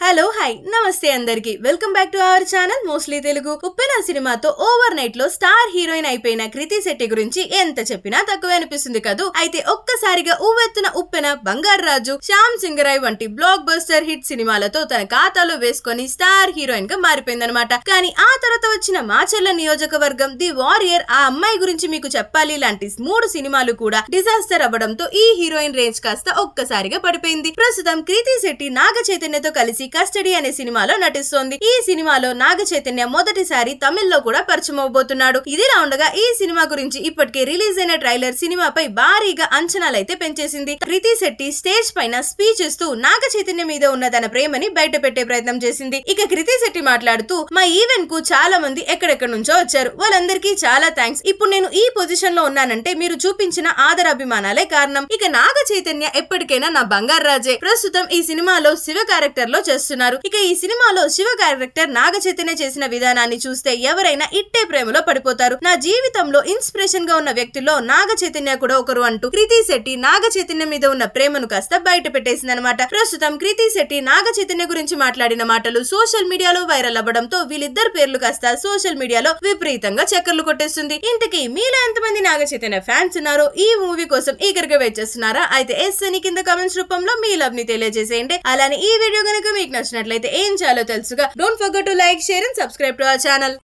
hello hi నమస్తే అందరికి welcome back to our channel mostly Telugu Uppena సినిమాతో ఓవర్ నైట్ లో స్టార్ హీరోయిన్ అయిపోయిన కృతి శెట్టి గురించి ఎంత చెప్పినా తక్కువ అనిపిస్తుంది కదూ అయితే ఒక్కసారిగా ఉవ్వెత్తున ఉప్పెన బంగారు రాజు శ్యామ్ సింగరాయ్ వంటి బ్లాక్ బస్టర్ హిట్ సినిమాలతో తన ఖాతాలో వేసుకొని స్టార్ హీరోయిన్ గా మారిపోయిందనమాట కానీ ఆ తర్వాత వచ్చిన మాచర్ల నియోజకవర్గం ది వారియర్ ఆ అమ్మాయి గురించి మీకు చెప్పాలి లాంటి మూడు సినిమాలు కూడా డిజాస్టర్ అవ్వడంతో ఈ హీరోయిన్ రేంజ్ కాస్త ఒక్కసారిగా పడిపోయింది ప్రస్తుతం కృతి శెట్టి నాగ చైతన్యతో కలిసి కస్టడీ అనే సినిమాలో నటిస్తోంది ఈ సినిమాలో నాగ చైతన్య మొదటిసారి తమిళ్లో కూడా పరిచయం అవబోతున్నాడు ఇదిలా ఉండగా ఈ సినిమా గురించి ఇప్పటికే రిలీజ్ అయిన ట్రైలర్ సినిమాపై భారీగా అంచనాలైతే పెంచేసింది కృతి శెట్టి స్టేజ్ పైన స్పీచ్ ఇస్తూ నాగ చైతన్య మీద ఉన్న తన ప్రేమని బయట పెట్టే ప్రయత్నం చేసింది ఇక కృతి శెట్టి మాట్లాడుతూ మా ఈవెంట్ కు చాలా మంది ఎక్కడెక్కడ నుంచో వచ్చారు వాళ్ళందరికీ చాలా థ్యాంక్స్ ఇప్పుడు నేను ఈ పొజిషన్ లో ఉన్నానంటే మీరు చూపించిన ఆదరాభిమానాలే కారణం ఇక నాగ చైతన్య ఎప్పటికైనా నా బంగారు రాజే ప్రస్తుతం ఈ సినిమాలో శివ క్యారెక్టర్ లో చేస్తున్నారు ఇక ఈ సినిమాలో శివ క్యారెక్టర్ నాగ చైతన్య చేసిన విధానాన్ని చూస్తే ఎవరైనా ఇట్టే ప్రేమలో పడిపోతారు నా జీవితంలో ఇన్స్పిరేషన్ గా ఉన్న వ్యక్తుల్లో నాగ చైతన్య కూడా ఒకరు అంటూ కృతి శెట్టి నాగ చైతన్య మీద ఉన్న ప్రేమను కాస్త బయట పెట్టేసింది అనమాట ప్రస్తుతం కృతి శెట్టి నాగ చైతన్య గురించి మాట్లాడిన మాటలు సోషల్ మీడియాలో వైరల్ అవ్వడంతో వీళ్ళిద్దరు పేర్లు కాస్త సోషల్ మీడియాలో విపరీతంగా చక్కర్లు కొట్టేస్తుంది ఇంతకీ మీలో ఎంతమంది నాగ చైతన్య ఫ్యాన్స్ ఉన్నారో ఈ మూవీ కోసం ఈగర్గా వెయిట్ చేస్తున్నారా అయితే ఎస్ అని కింద కమెంట్స్ రూపంలో మీ లవ్ ని తెలియజేసేయండి అలానే ఈ వీడియో కనుక మీకు నచ్చినట్లయితే ఏం చేయాలో తెలుసుగా don't forget to like share and subscribe to our channel